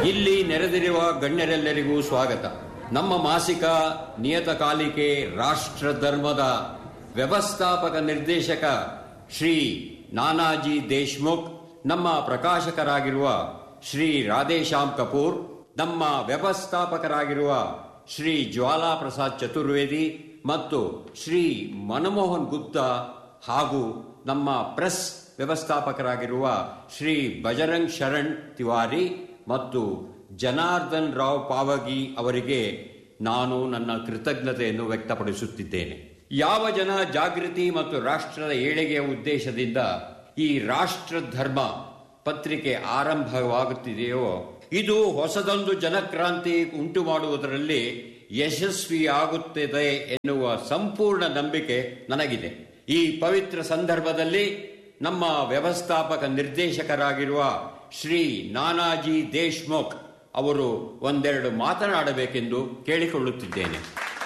ಇಲ್ಲಿ ನೆರೆದಿರುವ ಗಣ್ಯರೆಲ್ಲರಿಗೂ ಸ್ವಾಗತ ನಮ್ಮ ಮಾಸಿಕ ನಿಯತಕಾಲಿಕೆ ರಾಷ್ಟ್ರ ಧರ್ಮದ ವ್ಯವಸ್ಥಾಪಕ ನಿರ್ದೇಶಕ ಶ್ರೀ ನಾನಾಜಿ ದೇಶ್ಮುಖ್ ನಮ್ಮ ಪ್ರಕಾಶಕರಾಗಿರುವ ಶ್ರೀ ರಾಧೇಶ್ಯಾಮ್ ಕಪೂರ್ ನಮ್ಮ ವ್ಯವಸ್ಥಾಪಕರಾಗಿರುವ ಶ್ರೀ ಜ್ವಾಲಾ ಪ್ರಸಾದ್ ಚತುರ್ವೇದಿ ಮತ್ತು ಶ್ರೀ ಮನಮೋಹನ್ ಗುಪ್ತಾ ಹಾಗೂ ನಮ್ಮ ಪ್ರೆಸ್ ವ್ಯವಸ್ಥಾಪಕರಾಗಿರುವ ಶ್ರೀ ಬಜರಂಗ್ ಶರಣ್ ತಿವಾರಿ ಮತ್ತು ಜನಾರ್ದನ್ ರಾವ್ ಪಾವಗಿ ಅವರಿಗೆ ನಾನು ನನ್ನ ಕೃತಜ್ಞತೆಯನ್ನು ವ್ಯಕ್ತಪಡಿಸುತ್ತಿದ್ದೇನೆ ಯಾವ ಜನ ಜಾಗೃತಿ ಮತ್ತು ರಾಷ್ಟ್ರದ ಏಳಿಗೆಯ ಉದ್ದೇಶದಿಂದ ಈ ರಾಷ್ಟ್ರ ಧರ್ಮ ಪತ್ರಿಕೆ ಆರಂಭವಾಗುತ್ತಿದೆಯೋ ಇದು ಹೊಸದೊಂದು ಜನಕ್ರಾಂತಿ ಉಂಟು ಮಾಡುವುದರಲ್ಲಿ ಯಶಸ್ವಿಯಾಗುತ್ತದೆ ಎನ್ನುವ ಸಂಪೂರ್ಣ ನಂಬಿಕೆ ನನಗಿದೆ ಈ ಪವಿತ್ರ ಸಂದರ್ಭದಲ್ಲಿ ನಮ್ಮ ವ್ಯವಸ್ಥಾಪಕ ನಿರ್ದೇಶಕರಾಗಿರುವ ಶ್ರೀ ನಾನಾಜಿ ದೇಶ್ಮುಖ್ ಅವರು ಒಂದೆರಡು ಮಾತನಾಡಬೇಕೆಂದು ಕೇಳಿಕೊಳ್ಳುತ್ತಿದ್ದೇನೆ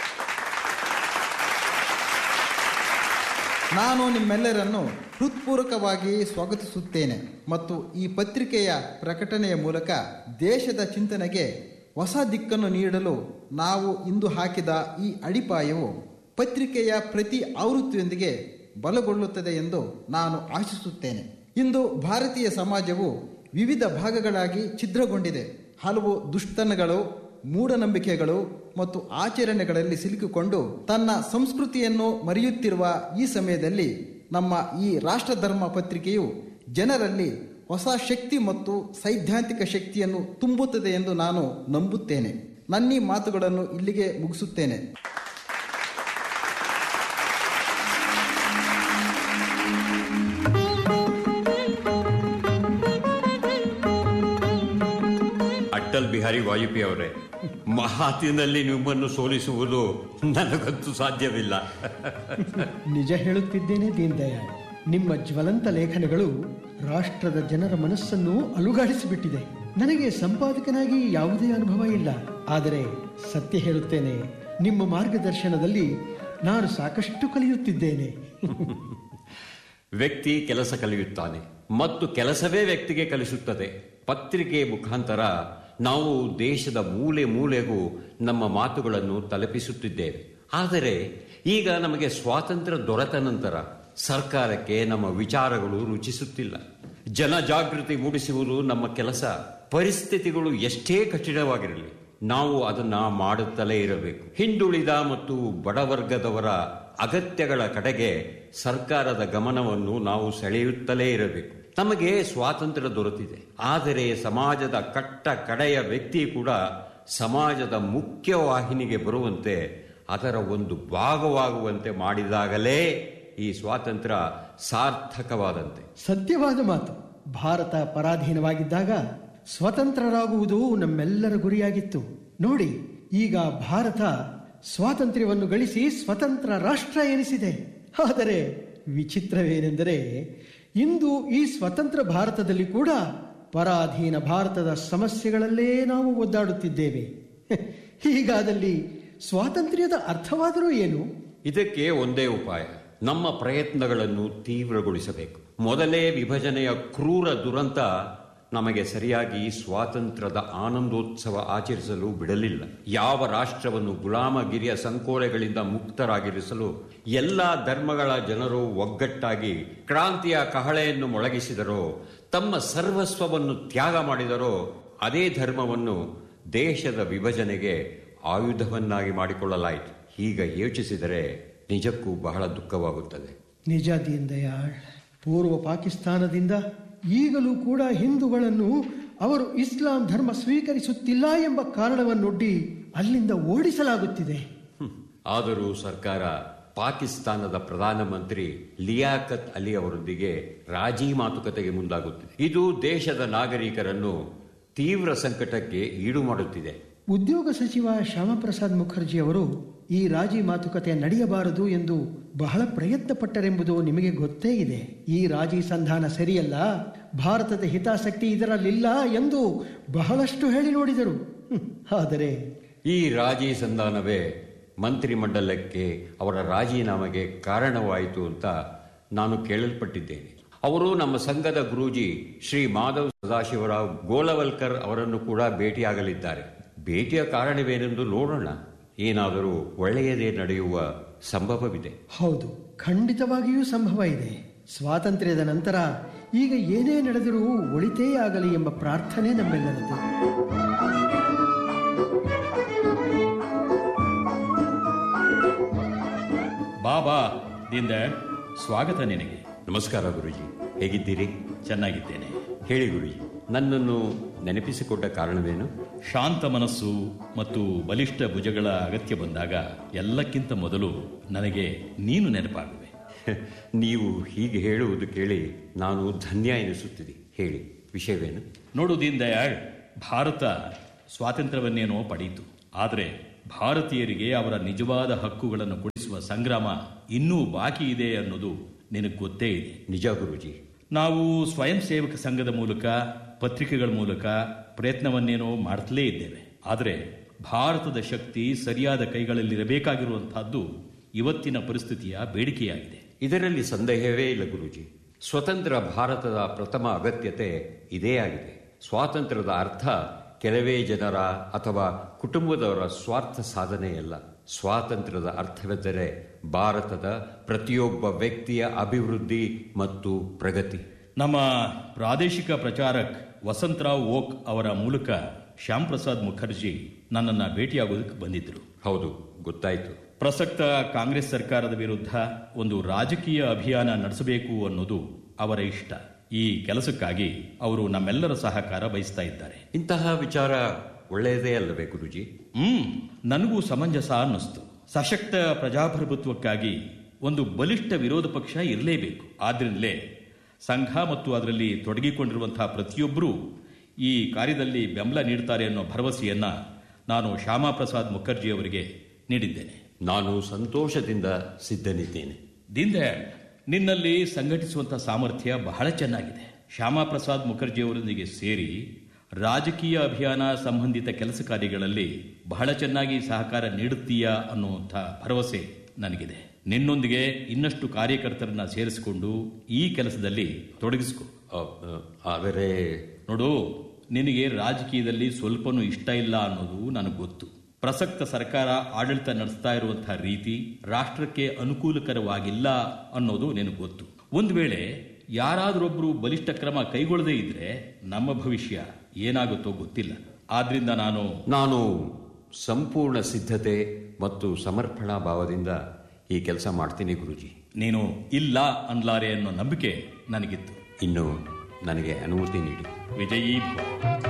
ನಾನು ನಿಮ್ಮೆಲ್ಲರನ್ನು ಹೃತ್ಪೂರ್ವಕವಾಗಿ ಸ್ವಾಗತಿಸುತ್ತೇನೆ ಮತ್ತು ಈ ಪತ್ರಿಕೆಯ ಪ್ರಕಟಣೆಯ ಮೂಲಕ ದೇಶದ ಚಿಂತನೆಗೆ ಹೊಸ ದಿಕ್ಕನ್ನು ನೀಡಲು ನಾವು ಇಂದು ಹಾಕಿದ ಈ ಅಡಿಪಾಯವು ಪತ್ರಿಕೆಯ ಪ್ರತಿ ಆವೃತ್ತಿಯೊಂದಿಗೆ ಬಲಗೊಳ್ಳುತ್ತದೆ ಎಂದು ನಾನು ಆಶಿಸುತ್ತೇನೆ ಇಂದು ಭಾರತೀಯ ಸಮಾಜವು ವಿವಿಧ ಭಾಗಗಳಾಗಿ ಛಿದ್ರಗೊಂಡಿದೆ ಹಲವು ದುಷ್ಟತನಗಳು ಮೂಢನಂಬಿಕೆಗಳು ಮತ್ತು ಆಚರಣೆಗಳಲ್ಲಿ ಸಿಲುಕಿಕೊಂಡು ತನ್ನ ಸಂಸ್ಕೃತಿಯನ್ನು ಮರೆಯುತ್ತಿರುವ ಈ ಸಮಯದಲ್ಲಿ ನಮ್ಮ ಈ ರಾಷ್ಟ್ರಧರ್ಮ ಪತ್ರಿಕೆಯು ಜನರಲ್ಲಿ ಹೊಸ ಶಕ್ತಿ ಮತ್ತು ಸೈದ್ಧಾಂತಿಕ ಶಕ್ತಿಯನ್ನು ತುಂಬುತ್ತದೆ ಎಂದು ನಾನು ನಂಬುತ್ತೇನೆ ನನ್ನೀ ಮಾತುಗಳನ್ನು ಇಲ್ಲಿಗೆ ಮುಗಿಸುತ್ತೇನೆ ಅಟಲ್ ಬಿಹಾರಿ ವಾಜಪೇಯಿ ಅವರೇ ಮಹಾತಿನಲ್ಲಿ ನಿಮ್ಮನ್ನು ಸೋಲಿಸುವುದು ನನಗಂತೂ ಸಾಧ್ಯವಿಲ್ಲ ನಿಜ ಹೇಳುತ್ತಿದ್ದೇನೆ ದೀನ್ ದಯಾಳ್ ನಿಮ್ಮ ಜ್ವಲಂತ ಲೇಖನಗಳು ರಾಷ್ಟ್ರದ ಜನರ ಮನಸ್ಸನ್ನು ಅಲುಗಾಡಿಸಿಬಿಟ್ಟಿದೆ ನನಗೆ ಸಂಪಾದಕನಾಗಿ ಯಾವುದೇ ಅನುಭವ ಇಲ್ಲ ಆದರೆ ಸತ್ಯ ಹೇಳುತ್ತೇನೆ ನಿಮ್ಮ ಮಾರ್ಗದರ್ಶನದಲ್ಲಿ ನಾನು ಸಾಕಷ್ಟು ಕಲಿಯುತ್ತಿದ್ದೇನೆ ವ್ಯಕ್ತಿ ಕೆಲಸ ಕಲಿಯುತ್ತಾನೆ ಮತ್ತು ಕೆಲಸವೇ ವ್ಯಕ್ತಿಗೆ ಕಲಿಸುತ್ತದೆ ಪತ್ರಿಕೆ ಮುಖಾಂತರ ನಾವು ದೇಶದ ಮೂಲೆ ಮೂಲೆಗೂ ನಮ್ಮ ಮಾತುಗಳನ್ನು ತಲುಪಿಸುತ್ತಿದ್ದೇವೆ ಆದರೆ ಈಗ ನಮಗೆ ಸ್ವಾತಂತ್ರ್ಯ ದೊರೆತ ನಂತರ ಸರ್ಕಾರಕ್ಕೆ ನಮ್ಮ ವಿಚಾರಗಳು ರುಚಿಸುತ್ತಿಲ್ಲ ಜನಜಾಗೃತಿ ಮೂಡಿಸುವುದು ನಮ್ಮ ಕೆಲಸ ಪರಿಸ್ಥಿತಿಗಳು ಎಷ್ಟೇ ಕಠಿಣವಾಗಿರಲಿ ನಾವು ಅದನ್ನ ಮಾಡುತ್ತಲೇ ಇರಬೇಕು ಹಿಂದುಳಿದ ಮತ್ತು ಬಡವರ್ಗದವರ ಅಗತ್ಯಗಳ ಕಡೆಗೆ ಸರ್ಕಾರದ ಗಮನವನ್ನು ನಾವು ಸೆಳೆಯುತ್ತಲೇ ಇರಬೇಕು ನಮಗೆ ಸ್ವಾತಂತ್ರ್ಯ ದೊರೆತಿದೆ ಆದರೆ ಸಮಾಜದ ಕಟ್ಟ ಕಡೆಯ ವ್ಯಕ್ತಿ ಕೂಡ ಸಮಾಜದ ಮುಖ್ಯ ವಾಹಿನಿಗೆ ಬರುವಂತೆ ಅದರ ಒಂದು ಭಾಗವಾಗುವಂತೆ ಮಾಡಿದಾಗಲೇ ಈ ಸ್ವಾತಂತ್ರ್ಯ ಸಾರ್ಥಕವಾದಂತೆ ಸತ್ಯವಾದ ಮಾತು ಭಾರತ ಪರಾಧೀನವಾಗಿದ್ದಾಗ ಸ್ವತಂತ್ರರಾಗುವುದು ನಮ್ಮೆಲ್ಲರ ಗುರಿಯಾಗಿತ್ತು ನೋಡಿ ಈಗ ಭಾರತ ಸ್ವಾತಂತ್ರ್ಯವನ್ನು ಗಳಿಸಿ ಸ್ವತಂತ್ರ ರಾಷ್ಟ್ರ ಎನಿಸಿದೆ ಆದರೆ ವಿಚಿತ್ರವೇನೆಂದರೆ ಇಂದು ಈ ಸ್ವತಂತ್ರ ಭಾರತದಲ್ಲಿ ಕೂಡ ಪರಾಧೀನ ಭಾರತದ ಸಮಸ್ಯೆಗಳಲ್ಲೇ ನಾವು ಒದ್ದಾಡುತ್ತಿದ್ದೇವೆ ಹೀಗಾದಲ್ಲಿ ಸ್ವಾತಂತ್ರ್ಯದ ಅರ್ಥವಾದರೂ ಏನು ಇದಕ್ಕೆ ಒಂದೇ ಉಪಾಯ ನಮ್ಮ ಪ್ರಯತ್ನಗಳನ್ನು ತೀವ್ರಗೊಳಿಸಬೇಕು ಮೊದಲೇ ವಿಭಜನೆಯ ಕ್ರೂರ ದುರಂತ ನಮಗೆ ಸರಿಯಾಗಿ ಸ್ವಾತಂತ್ರ್ಯದ ಆನಂದೋತ್ಸವ ಆಚರಿಸಲು ಬಿಡಲಿಲ್ಲ ಯಾವ ರಾಷ್ಟ್ರವನ್ನು ಗುಲಾಮಗಿರಿಯ ಸಂಕೋಲೆಗಳಿಂದ ಮುಕ್ತರಾಗಿರಿಸಲು ಎಲ್ಲ ಧರ್ಮಗಳ ಜನರು ಒಗ್ಗಟ್ಟಾಗಿ ಕ್ರಾಂತಿಯ ಕಹಳೆಯನ್ನು ಮೊಳಗಿಸಿದರೋ ತಮ್ಮ ಸರ್ವಸ್ವವನ್ನು ತ್ಯಾಗ ಮಾಡಿದರೋ ಅದೇ ಧರ್ಮವನ್ನು ದೇಶದ ವಿಭಜನೆಗೆ ಆಯುಧವನ್ನಾಗಿ ಮಾಡಿಕೊಳ್ಳಲಾಯಿತು ಈಗ ಯೋಚಿಸಿದರೆ ನಿಜಕ್ಕೂ ಬಹಳ ದುಃಖವಾಗುತ್ತದೆ ನಿಜ ದೀನ್ ದಯಾಳ್ ಪೂರ್ವ ಪಾಕಿಸ್ತಾನದಿಂದ ಈಗಲೂ ಕೂಡ ಹಿಂದೂಗಳನ್ನು ಅವರು ಇಸ್ಲಾಂ ಧರ್ಮ ಸ್ವೀಕರಿಸುತ್ತಿಲ್ಲ ಎಂಬ ಕಾರಣವನ್ನೊಡ್ಡಿ ಅಲ್ಲಿಂದ ಓಡಿಸಲಾಗುತ್ತಿದೆ ಹ್ಮ್. ಆದರೂ ಸರ್ಕಾರ ಪಾಕಿಸ್ತಾನದ ಪ್ರಧಾನಮಂತ್ರಿ ಲಿಯಾಕತ್ ಅಲಿ ಅವರೊಂದಿಗೆ ರಾಜಿ ಮಾತುಕತೆಗೆ ಮುಂದಾಗುತ್ತಿದೆ ಇದು ದೇಶದ ನಾಗರಿಕರನ್ನು ತೀವ್ರ ಸಂಕಟಕ್ಕೆ ಈಡು ಮಾಡುತ್ತಿದೆ ಉದ್ಯೋಗ ಸಚಿವ ಶ್ಯಾಮಪ್ರಸಾದ್ ಮುಖರ್ಜಿ ಅವರು ಈ ರಾಜಿ ಮಾತುಕತೆ ನಡೆಯಬಾರದು ಎಂದು ಬಹಳ ಪ್ರಯತ್ನ ಪಟ್ಟರೆಂಬುದು ನಿಮಗೆ ಗೊತ್ತೇ ಇದೆ ಈ ರಾಜಿ ಸಂಧಾನ ಸರಿಯಲ್ಲ ಭಾರತದ ಹಿತಾಸಕ್ತಿ ಇದರಲ್ಲಿಲ್ಲ ಎಂದು ಬಹಳಷ್ಟು ಹೇಳಿ ನೋಡಿದರು ಹ್ಮ್. ಆದರೆ ಈ ರಾಜಿ ಸಂಧಾನವೇ ಮಂತ್ರಿಮಂಡಲಕ್ಕೆ ಅವರ ರಾಜೀನಾಮೆಗೆ ಕಾರಣವಾಯಿತು ಅಂತ ನಾನು ಕೇಳಲ್ಪಟ್ಟಿದ್ದೇನೆ ಅವರು ನಮ್ಮ ಸಂಘದ ಗುರೂಜಿ ಶ್ರೀ ಮಾಧವ್ ಸದಾಶಿವರಾವ್ ಗೋಲವಲ್ಕರ್ ಅವರನ್ನು ಕೂಡ ಭೇಟಿಯಾಗಲಿದ್ದಾರೆ ಭೇಟಿಯ ಕಾರಣವೇನೆಂದು ನೋಡೋಣ ಏನಾದರೂ ಒಳ್ಳೆಯದೇ ನಡೆಯುವ ಸಂಭವವಿದೆ ಹೌದು ಖಂಡಿತವಾಗಿಯೂ ಸಂಭವ ಇದೆ ಸ್ವಾತಂತ್ರ್ಯದ ನಂತರ ಈಗ ಏನೇ ನಡೆದರೂ ಒಳಿತೇ ಆಗಲಿ ಎಂಬ ಪ್ರಾರ್ಥನೆ ನಮ್ಮೆಲ್ಲರದ್ದು ಬಾಬಾ ದಿಂದ ಸ್ವಾಗತ ನಿನಗೆ ನಮಸ್ಕಾರ ಗುರುಜಿ ಹೇಗಿದ್ದೀರಿ ಚೆನ್ನಾಗಿದ್ದೇನೆ ಹೇಳಿ ಗುರುಜಿ ನನ್ನನ್ನು ನೆನಪಿಸಿಕೊಟ್ಟ ಕಾರಣವೇನು ಶಾಂತ ಮನಸ್ಸು ಮತ್ತು ಬಲಿಷ್ಠ ಭುಜಗಳ ಅಗತ್ಯ ಬಂದಾಗ ಎಲ್ಲಕ್ಕಿಂತ ಮೊದಲು ನನಗೆ ನೀನು ನೆನಪಾಗುವೆ ನೀವು ಹೀಗೆ ಹೇಳುವುದು ಕೇಳಿ ನಾನು ಧನ್ಯ ಎನಿಸುತ್ತಿದೆ ಹೇಳಿ ವಿಷಯವೇನು ನೋಡು ದೀನ್ ದಯಾಳ್ ಭಾರತ ಸ್ವಾತಂತ್ರ್ಯವನ್ನೇನೋ ಪಡೆಯಿತು ಆದರೆ ಭಾರತೀಯರಿಗೆ ಅವರ ನಿಜವಾದ ಹಕ್ಕುಗಳನ್ನು ಕೊಡಿಸುವ ಸಂಗ್ರಾಮ ಇನ್ನೂ ಬಾಕಿ ಇದೆ ಅನ್ನೋದು ನಿನಗೆ ಗೊತ್ತೇ ಇದೆ ನಿಜ ಗುರುಜಿ ನಾವು ಸ್ವಯಂ ಸೇವಕ ಸಂಘದ ಮೂಲಕ ಪತ್ರಿಕೆಗಳ ಮೂಲಕ ಪ್ರಯತ್ನವನ್ನೇನೋ ಮಾಡ್ತಲೇ ಇದ್ದೇವೆ ಆದರೆ ಭಾರತದ ಶಕ್ತಿ ಸರಿಯಾದ ಕೈಗಳಲ್ಲಿರಬೇಕಾಗಿರುವಂತಹದ್ದು ಇವತ್ತಿನ ಪರಿಸ್ಥಿತಿಯ ಬೇಡಿಕೆಯಾಗಿದೆ ಇದರಲ್ಲಿ ಸಂದೇಹವೇ ಇಲ್ಲ ಗುರುಜಿ ಸ್ವತಂತ್ರ ಭಾರತದ ಪ್ರಥಮ ಅಗತ್ಯತೆ ಇದೇ ಆಗಿದೆ ಸ್ವಾತಂತ್ರ್ಯದ ಅರ್ಥ ಕೆಲವೇ ಜನರ ಅಥವಾ ಕುಟುಂಬದವರ ಸ್ವಾರ್ಥ ಸಾಧನೆಯಲ್ಲ ಸ್ವಾತಂತ್ರ್ಯದ ಅರ್ಥವೆಂದರೆ ಭಾರತದ ಪ್ರತಿಯೊಬ್ಬ ವ್ಯಕ್ತಿಯ ಅಭಿವೃದ್ಧಿ ಮತ್ತು ಪ್ರಗತಿ ನಮ್ಮ ಪ್ರಾದೇಶಿಕ ಪ್ರಚಾರಕ್ ವಸಂತರಾವ್ ಓಕ್ ಅವರ ಮೂಲಕ ಶ್ಯಾಮ್ ಪ್ರಸಾದ್ ಮುಖರ್ಜಿ ನನ್ನನ್ನು ಭೇಟಿಯಾಗೋದಕ್ಕೆ ಬಂದಿದ್ದರು ಹೌದು ಗೊತ್ತಾಯ್ತು ಪ್ರಸಕ್ತ ಕಾಂಗ್ರೆಸ್ ಸರ್ಕಾರದ ವಿರುದ್ಧ ಒಂದು ರಾಜಕೀಯ ಅಭಿಯಾನ ನಡೆಸಬೇಕು ಅನ್ನೋದು ಅವರ ಇಷ್ಟ ಈ ಕೆಲಸಕ್ಕಾಗಿ ಅವರು ನಮ್ಮೆಲ್ಲರ ಸಹಕಾರ ಬಯಸ್ತಾ ಇದ್ದಾರೆ ಇಂತಹ ವಿಚಾರ ಒಳ್ಳೆಯದೇ ಅಲ್ಲವೇ ಗುರುಜಿ ಹ್ಮ್ ನನಗೂ ಸಮಂಜಸ ಅನ್ನಿಸ್ತು ಸಶಕ್ತ ಪ್ರಜಾಪ್ರಭುತ್ವಕ್ಕಾಗಿ ಒಂದು ಬಲಿಷ್ಠ ವಿರೋಧ ಪಕ್ಷ ಇರಲೇಬೇಕು ಆದ್ರಿಂದಲೇ ಸಂಘ ಮತ್ತು ಅದರಲ್ಲಿ ತೊಡಗಿಕೊಂಡಿರುವಂತಹ ಪ್ರತಿಯೊಬ್ಬರೂ ಈ ಕಾರ್ಯದಲ್ಲಿ ಬೆಂಬಲ ನೀಡ್ತಾರೆ ಅನ್ನೋ ಭರವಸೆಯನ್ನ ನಾನು ಶ್ಯಾಮಾಪ್ರಸಾದ್ ಮುಖರ್ಜಿ ಅವರಿಗೆ ನೀಡಿದ್ದೇನೆ ನಾನು ಸಂತೋಷದಿಂದ ಸಿದ್ಧನಿದ್ದೇನೆ ದೀನ್ದಯಾಳ್ ನಿನ್ನಲ್ಲಿ ಸಂಘಟಿಸುವಂತಹ ಸಾಮರ್ಥ್ಯ ಬಹಳ ಚೆನ್ನಾಗಿದೆ ಶ್ಯಾಮಾಪ್ರಸಾದ್ ಮುಖರ್ಜಿ ಅವರೊಂದಿಗೆ ಸೇರಿ ರಾಜಕೀಯ ಅಭಿಯಾನ ಸಂಬಂಧಿತ ಕೆಲಸ ಕಾರ್ಯಗಳಲ್ಲಿ ಬಹಳ ಚೆನ್ನಾಗಿ ಸಹಕಾರ ನೀಡುತ್ತೀಯಾ ಅನ್ನುವಂಥ ಭರವಸೆ ನನಗಿದೆ ನಿನ್ನೊಂದಿಗೆ ಇನ್ನಷ್ಟು ಕಾರ್ಯಕರ್ತರನ್ನ ಸೇರಿಸಿಕೊಂಡು ಈ ಕೆಲಸದಲ್ಲಿ ತೊಡಗಿಸಿಕೊ ಅ, ಅ, ಆದರೆ ನೋಡು ನಿನಗೆ ರಾಜಕೀಯದಲ್ಲಿ ಸ್ವಲ್ಪನೂ ಇಷ್ಟ ಇಲ್ಲ ಅನ್ನೋದು ನನಗೆ ಗೊತ್ತು ಪ್ರಸಕ್ತ ಸರ್ಕಾರ ಆಡಳಿತ ನಡೆಸ್ತಾ ಇರುವಂತಹ ರೀತಿ ರಾಷ್ಟ್ರಕ್ಕೆ ಅನುಕೂಲಕರವಾಗಿಲ್ಲ ಅನ್ನೋದು ನಿನಗೆ ಗೊತ್ತು ಒಂದು ವೇಳೆ ಯಾರಾದರೊಬ್ಬರು ಬಲಿಷ್ಠ ಕ್ರಮ ಕೈಗೊಳ್ಳದೇ ಇದ್ರೆ ನಮ್ಮ ಭವಿಷ್ಯ ಏನಾಗುತ್ತೋ ಗೊತ್ತಿಲ್ಲ ಆದ್ರಿಂದ ನಾನು ನಾನು ಸಂಪೂರ್ಣ ಸಿದ್ಧತೆ ಮತ್ತು ಸಮರ್ಪಣಾ ಭಾವದಿಂದ ಈ ಕೆಲಸ ಮಾಡ್ತೀನಿ ಗುರುಜಿ ನೀನು ಇಲ್ಲ ಅನ್ಲಾರೆ ಅನ್ನೋ ನಂಬಿಕೆ ನನಗಿತ್ತು ಇನ್ನು ನನಗೆ ಅನುಮತಿ ನೀಡಿ ವಿಜಯೀ ಭವ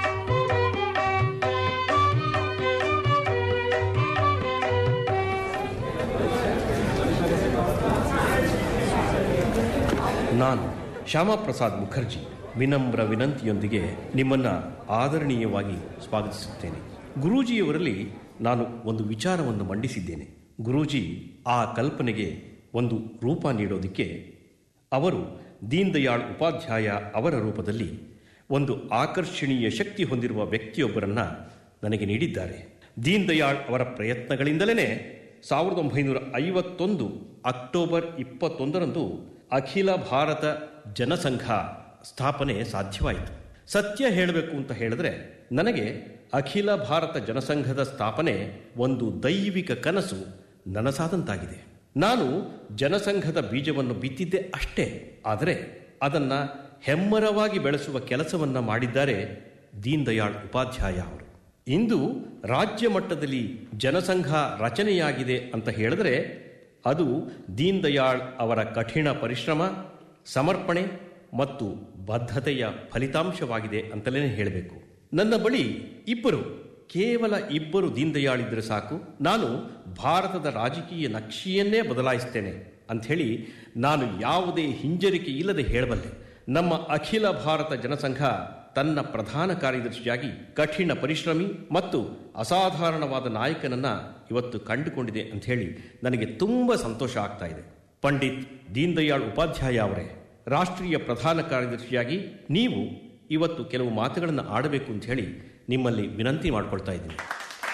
ನಾನು ಶ್ಯಾಮಾಪ್ರಸಾದ್ ಮುಖರ್ಜಿ ವಿನಮ್ರ ವಿನಂತಿಯೊಂದಿಗೆ ನಿಮ್ಮನ್ನು ಆದರಣೀಯವಾಗಿ ಸ್ವಾಗತಿಸುತ್ತೇನೆ ಗುರೂಜಿಯವರಲ್ಲಿ ನಾನು ಒಂದು ವಿಚಾರವನ್ನು ಮಂಡಿಸಿದ್ದೇನೆ ಗುರೂಜಿ ಆ ಕಲ್ಪನೆಗೆ ಒಂದು ರೂಪ ನೀಡೋದಕ್ಕೆ ಅವರು ದೀನ್ ದಯಾಳ್ ಉಪಾಧ್ಯಾಯ ಅವರ ರೂಪದಲ್ಲಿ ಒಂದು ಆಕರ್ಷಣೀಯ ಶಕ್ತಿ ಹೊಂದಿರುವ ವ್ಯಕ್ತಿಯೊಬ್ಬರನ್ನ ನನಗೆ ನೀಡಿದ್ದಾರೆ ದೀನ್ ದಯಾಳ್ ಅವರ ಪ್ರಯತ್ನಗಳಿಂದಲೇ ಸಾವಿರದ ಒಂಬೈನೂರ ಐವತ್ತೊಂದು ಅಕ್ಟೋಬರ್ ಇಪ್ಪತ್ತೊಂದರಂದು ಅಖಿಲ ಭಾರತ ಜನಸಂಘ ಸ್ಥಾಪನೆ ಸಾಧ್ಯವಾಯಿತು ಸತ್ಯ ಹೇಳಬೇಕು ಅಂತ ಹೇಳಿದ್ರೆ ನನಗೆ ಅಖಿಲ ಭಾರತ ಜನಸಂಘದ ಸ್ಥಾಪನೆ ಒಂದು ದೈವಿಕ ಕನಸು ನನಸಾದಂತಾಗಿದೆ ನಾನು ಜನಸಂಘದ ಬೀಜವನ್ನು ಬಿತ್ತಿದ್ದೆ ಅಷ್ಟೇ ಆದರೆ ಅದನ್ನ ಹೆಮ್ಮರವಾಗಿ ಬೆಳೆಸುವ ಕೆಲಸವನ್ನ ಮಾಡಿದ್ದಾರೆ ದೀನ್ ದಯಾಳ್ ಉಪಾಧ್ಯಾಯ ಅವರು ಇಂದು ರಾಜ್ಯ ಮಟ್ಟದಲ್ಲಿ ಜನಸಂಘ ರಚನೆಯಾಗಿದೆ ಅಂತ ಹೇಳಿದ್ರೆ ಅದು ದೀನ್ ದಯಾಳ್ ಅವರ ಕಠಿಣ ಪರಿಶ್ರಮ ಸಮರ್ಪಣೆ ಮತ್ತು ಬದ್ಧತೆಯ ಫಲಿತಾಂಶವಾಗಿದೆ ಅಂತಲೇ ಹೇಳಬೇಕು ನನ್ನ ಬಳಿ ಇಬ್ಬರು ಕೇವಲ ಇಬ್ಬರು ದೀನ್ ದಯಾಳ್ ಇದ್ರೆ ಸಾಕು ನಾನು ಭಾರತದ ರಾಜಕೀಯ ನಕ್ಷೆಯನ್ನೇ ಬದಲಾಯಿಸ್ತೇನೆ ಅಂಥೇಳಿ ನಾನು ಯಾವುದೇ ಹಿಂಜರಿಕೆ ಇಲ್ಲದೆ ಹೇಳಬಲ್ಲೆ ನಮ್ಮ ಅಖಿಲ ಭಾರತ ಜನಸಂಘ ತನ್ನ ಪ್ರಧಾನ ಕಾರ್ಯದರ್ಶಿಯಾಗಿ ಕಠಿಣ ಪರಿಶ್ರಮಿ ಮತ್ತು ಅಸಾಧಾರಣವಾದ ನಾಯಕನನ್ನ ಇವತ್ತು ಕಂಡುಕೊಂಡಿದೆ ಅಂತ ಹೇಳಿ ನನಗೆ ತುಂಬ ಸಂತೋಷ ಆಗ್ತಾ ಇದೆ ಪಂಡಿತ್ ದೀನ್ ದಯಾಳ್ ಉಪಾಧ್ಯಾಯ ಅವರೇ ರಾಷ್ಟ್ರೀಯ ಪ್ರಧಾನ ಕಾರ್ಯದರ್ಶಿಯಾಗಿ ನೀವು ಇವತ್ತು ಕೆಲವು ಮಾತುಗಳನ್ನು ಆಡಬೇಕು ಅಂತ ಹೇಳಿ ನಿಮ್ಮಲ್ಲಿ ವಿನಂತಿ ಮಾಡ್ಕೊಳ್ತಾ ಇದ್ದೀನಿ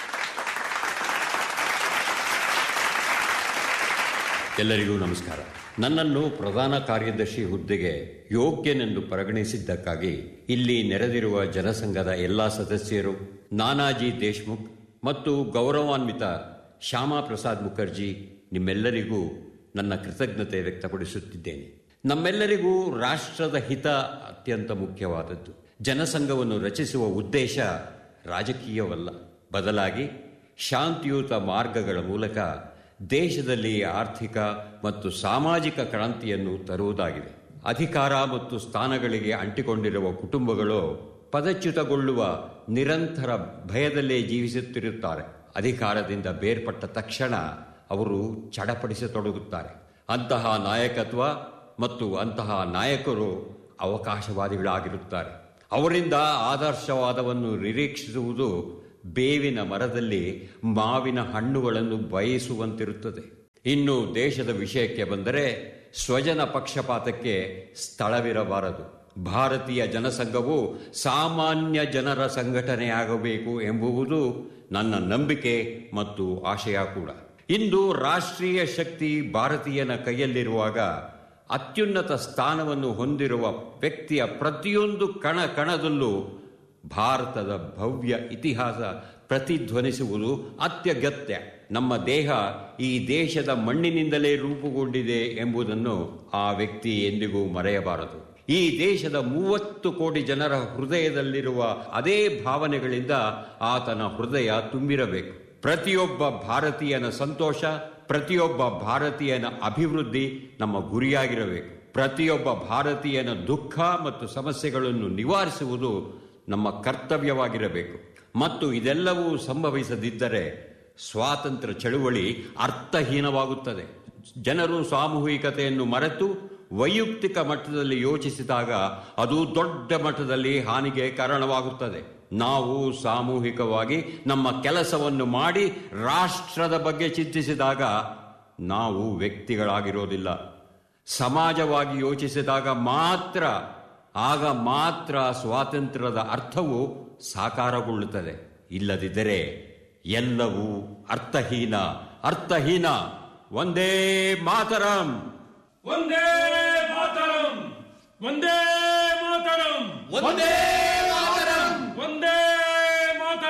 ಎಲ್ಲರಿಗೂ ನಮಸ್ಕಾರ ನನ್ನನ್ನು ಪ್ರಧಾನ ಕಾರ್ಯದರ್ಶಿ ಹುದ್ದೆಗೆ ಯೋಗ್ಯನೆಂದು ಪರಿಗಣಿಸಿದ್ದಕ್ಕಾಗಿ ಇಲ್ಲಿ ನೆರೆದಿರುವ ಜನಸಂಘದ ಎಲ್ಲ ಸದಸ್ಯರು ನಾನಾಜಿ ದೇಶ್ಮುಖ್ ಮತ್ತು ಗೌರವಾನ್ವಿತ ಶ್ಯಾಮಾ ಪ್ರಸಾದ್ ಮುಖರ್ಜಿ ನಿಮ್ಮೆಲ್ಲರಿಗೂ ನನ್ನ ಕೃತಜ್ಞತೆ ವ್ಯಕ್ತಪಡಿಸುತ್ತಿದ್ದೇನೆ ನಮ್ಮೆಲ್ಲರಿಗೂ ರಾಷ್ಟ್ರದ ಹಿತ ಅತ್ಯಂತ ಮುಖ್ಯವಾದದ್ದು ಜನಸಂಘವನ್ನು ರಚಿಸುವ ಉದ್ದೇಶ ರಾಜಕೀಯವಲ್ಲ ಬದಲಾಗಿ ಶಾಂತಿಯುತ ಮಾರ್ಗಗಳ ಮೂಲಕ ದೇಶದಲ್ಲಿ ಆರ್ಥಿಕ ಮತ್ತು ಸಾಮಾಜಿಕ ಕ್ರಾಂತಿಯನ್ನು ತರುವುದಾಗಿದೆ ಅಧಿಕಾರ ಮತ್ತು ಸ್ಥಾನಗಳಿಗೆ ಅಂಟಿಕೊಂಡಿರುವ ಕುಟುಂಬಗಳು ಪದಚ್ಯುತಗೊಳ್ಳುವ ನಿರಂತರ ಭಯದಲ್ಲೇ ಜೀವಿಸುತ್ತಿರುತ್ತಾರೆ ಅಧಿಕಾರದಿಂದ ಬೇರ್ಪಟ್ಟ ತಕ್ಷಣ ಅವರು ಚಡಪಡಿಸತೊಡಗುತ್ತಾರೆ ಅಂತಹ ನಾಯಕತ್ವ ಮತ್ತು ಅಂತಹ ನಾಯಕರು ಅವಕಾಶವಾದಿಗಳಾಗಿರುತ್ತಾರೆ ಅವರಿಂದ ಆದರ್ಶವಾದವನ್ನು ನಿರೀಕ್ಷಿಸುವುದು ಬೇವಿನ ಮರದಲ್ಲಿ ಮಾವಿನ ಹಣ್ಣುಗಳನ್ನು ಬಯಸುವಂತಿರುತ್ತದೆ ಇನ್ನು ದೇಶದ ವಿಷಯಕ್ಕೆ ಬಂದರೆ ಸ್ವಜನ ಪಕ್ಷಪಾತಕ್ಕೆ ಸ್ಥಳವಿರಬಾರದು ಭಾರತೀಯ ಜನಸಂಘವು ಸಾಮಾನ್ಯ ಜನರ ಸಂಘಟನೆಯಾಗಬೇಕು ಎಂಬುವುದು ನನ್ನ ನಂಬಿಕೆ ಮತ್ತು ಆಶಯ ಕೂಡ ಇಂದು ರಾಷ್ಟ್ರೀಯ ಶಕ್ತಿ ಭಾರತೀಯನ ಕೈಯಲ್ಲಿರುವಾಗ ಅತ್ಯುನ್ನತ ಸ್ಥಾನವನ್ನು ಹೊಂದಿರುವ ವ್ಯಕ್ತಿಯ ಪ್ರತಿಯೊಂದು ಕಣ ಕಣದಲ್ಲೂ ಭಾರತದ ಭವ್ಯ ಇತಿಹಾಸ ಪ್ರತಿಧ್ವನಿಸುವುದು ಅತ್ಯಗತ್ಯ ನಮ್ಮ ದೇಹ ಈ ದೇಶದ ಮಣ್ಣಿನಿಂದಲೇ ರೂಪುಗೊಂಡಿದೆ ಎಂಬುದನ್ನು ಆ ವ್ಯಕ್ತಿ ಎಂದಿಗೂ ಮರೆಯಬಾರದು ಈ ದೇಶದ ಮೂವತ್ತು ಕೋಟಿ ಜನರ ಹೃದಯದಲ್ಲಿರುವ ಅದೇ ಭಾವನೆಗಳಿಂದ ಆತನ ಹೃದಯ ತುಂಬಿರಬೇಕು ಪ್ರತಿಯೊಬ್ಬ ಭಾರತೀಯನ ಸಂತೋಷ ಪ್ರತಿಯೊಬ್ಬ ಭಾರತೀಯನ ಅಭಿವೃದ್ಧಿ ನಮ್ಮ ಗುರಿಯಾಗಿರಬೇಕು ಪ್ರತಿಯೊಬ್ಬ ಭಾರತೀಯನ ದುಃಖ ಮತ್ತು ಸಮಸ್ಯೆಗಳನ್ನು ನಿವಾರಿಸುವುದು ನಮ್ಮ ಕರ್ತವ್ಯವಾಗಿರಬೇಕು ಮತ್ತು ಇದೆಲ್ಲವೂ ಸಂಭವಿಸದಿದ್ದರೆ ಸ್ವಾತಂತ್ರ್ಯ ಚಳುವಳಿ ಅರ್ಥಹೀನವಾಗುತ್ತದೆ ಜನರು ಸಾಮೂಹಿಕತೆಯನ್ನು ಮರೆತು ವೈಯಕ್ತಿಕ ಮಟ್ಟದಲ್ಲಿ ಯೋಚಿಸಿದಾಗ ಅದು ದೊಡ್ಡ ಮಟ್ಟದಲ್ಲಿ ಹಾನಿಗೆ ಕಾರಣವಾಗುತ್ತದೆ ನಾವು ಸಾಮೂಹಿಕವಾಗಿ ನಮ್ಮ ಕೆಲಸವನ್ನು ಮಾಡಿ ರಾಷ್ಟ್ರದ ಬಗ್ಗೆ ಚಿಂತಿಸಿದಾಗ ನಾವು ವ್ಯಕ್ತಿಗಳಾಗಿರೋದಿಲ್ಲ ಸಮಾಜವಾಗಿ ಯೋಚಿಸಿದಾಗ ಮಾತ್ರ ಆಗ ಮಾತ್ರ ಸ್ವಾತಂತ್ರ್ಯದ ಅರ್ಥವು ಸಾಕಾರಗೊಳ್ಳುತ್ತದೆ ಇಲ್ಲದಿದ್ದರೆ ಎಲ್ಲವೂ ಅರ್ಥಹೀನ ಅರ್ಥಹೀನ ಒಂದೇ ಮಾತರಂ ಒಂದೇ ಮಾತರಂ ಒಂದೇ ಮಾತರಂ ಒಂದೇ